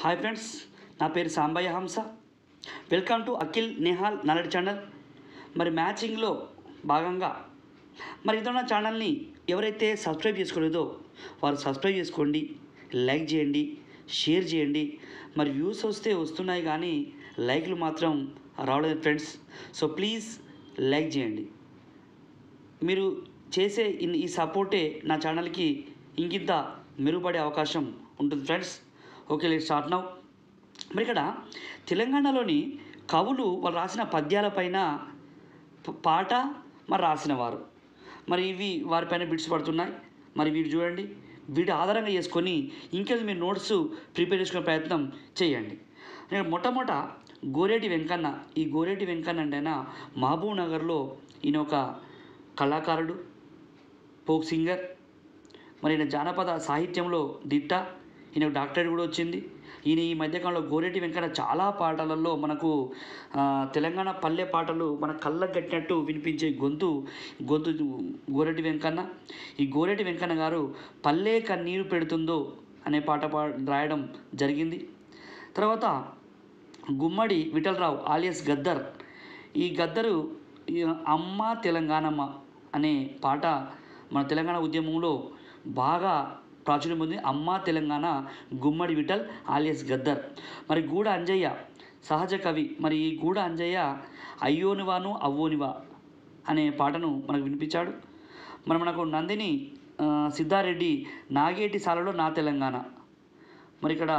hi friends నా పేరు Sambaiah Hamsa welcome to Akhil Nihal Nalladi channel మరి మ్యాచింగ్లో భాగంగా మరి ఇదో నా ఛానల్ని ఎవరైతే సబ్స్క్రైబ్ చేసుకోలేదో వారు సబ్స్క్రైబ్ చేసుకోండి లైక్ చేయండి షేర్ చేయండి మరి వ్యూస్ వస్తే వస్తున్నాయి కానీ లైక్లు మాత్రం రావలేదు ఫ్రెండ్స్ సో ప్లీజ్ లైక్ చేయండి మీరు చేసే ఇన్- ఈ సపోర్టే నా ఛానల్కి ఇంకింత మెరుగుపడే అవకాశం ఉంటుంది friends okay let start now మరి ఇక్కడ తెలంగాణలోని కవులు వాళ్ళు రాసిన పద్యాలపైన ప- పాట మరి రాసిన వారు మరి ఇవి వారిపైన బిట్స్ పడుతున్నాయి మరి వీరు చూడండి వీటి ఆధారంగా చేసుకొని ఇంకేది మీరు నోట్స్ ప్రిపేర్ చేసుకునే ప్రయత్నం చేయండి నేను మొట్టమొదట గోరేటి వెంకన్న ఈ గోరేటి వెంకన్న అంటే ఆయన మహబూబ్ నగర్లో ఈయన ఒక కళాకారుడు ఫోక్ సింగర్ మరి ఈయన జానపద సాహిత్యంలో దిట్ట ఈయన డాక్టరేట్ కూడా వచ్చింది ఈయన ఈ మధ్యకాలంలో గోరెటి వెంకన్న చాలా పాటలలో మనకు ఆ, తెలంగాణ పల్లె పాటలు మన కళ్ళకు కట్టినట్టు వినిపించే గొంతు గొంతు గోరెటి వెంకన్న ఈ గోరెటి వెంకన్న గారు పల్లె కన్నీరు పెడుతుందో అనే పాట పా రాయడం జరిగింది తర్వాత గుమ్మడి విఠలరావు ఆలియస్ గద్దర్ ఈ గద్దరు ఈ అమ్మ తెలంగాణమ్మ అనే పాట మన తెలంగాణ ఉద్యమంలో బాగా ప్రాచుర్యం పొంది అమ్మ తెలంగాణ గుమ్మడి విఠల్ ఆలియస్ గద్దర్ మరి గూడ అంజయ్య సహజ కవి మరి ఈ గూడ అంజయ్య అయ్యోనివాను అవ్వోనివా అనే పాటను మనకు వినిపించాడు మరి మనకు నందిని ఆ, సిద్ధారెడ్డి నాగేటి సాలలో నా తెలంగాణ మరి ఇక్కడ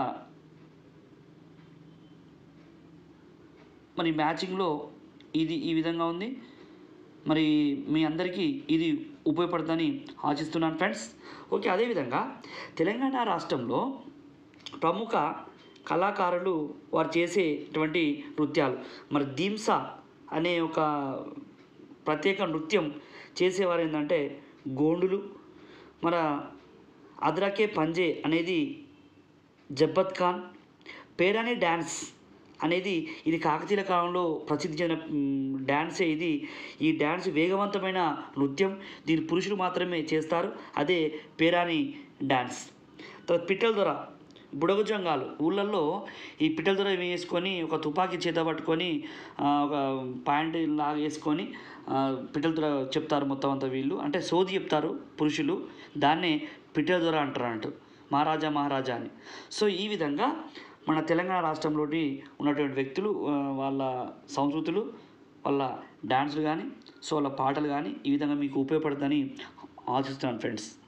మరి మ్యాచింగ్లో ఇది ఈ విధంగా ఉంది మరి మీ అందరికీ ఇది ఉపయోగపడుతుందని ఆశిస్తున్నాను ఫ్రెండ్స్ ఓకే అదేవిధంగా తెలంగాణ రాష్ట్రంలో ప్రముఖ కళాకారులు వారు చేసేటువంటి నృత్యాలు మరి దింసా అనే ఒక ప్రత్యేక నృత్యం చేసేవారు ఏంటంటే గోండులు మన అద్రాకే పంజే అనేది జబ్బత్ ఖాన్ పేరాని డ్యాన్స్ అనేది ఇది కాకతీయుల కాలంలో ప్రసిద్ధి చెందిన మ్, డ్యాన్సే ఇది ఈ డ్యాన్స్ వేగవంతమైన నృత్యం దీని పురుషులు మాత్రమే చేస్తారు అదే పేరాని డ్యాన్స్ తర్వాత పిట్టల దొర బుడగజంగాలు ఊళ్ళల్లో ఈ పిట్టల దొర వేసుకొని ఒక తుపాకీ చేత పట్టుకొని ఆ, ఒక ప్యాంట్ లాగా వేసుకొని ఆ, పిట్టల దొర చెప్తారు మొత్తం అంతా వీళ్ళు అంటే సోది చెప్తారు పురుషులు దాన్నే పిట్టల దొర అంటారు అంటారు మహారాజా మహారాజా అని సో ఈ విధంగా మన తెలంగాణ రాష్ట్రంలోని ఉన్నటువంటి వ్యక్తులు ఆ, వాళ్ళ సంస్కృతులు వాళ్ళ డ్యాన్సులు కానీ సో వాళ్ళ పాటలు కానీ ఈ విధంగా మీకు ఉపయోగపడుతుందని ఆశిస్తున్నాను ఫ్రెండ్స్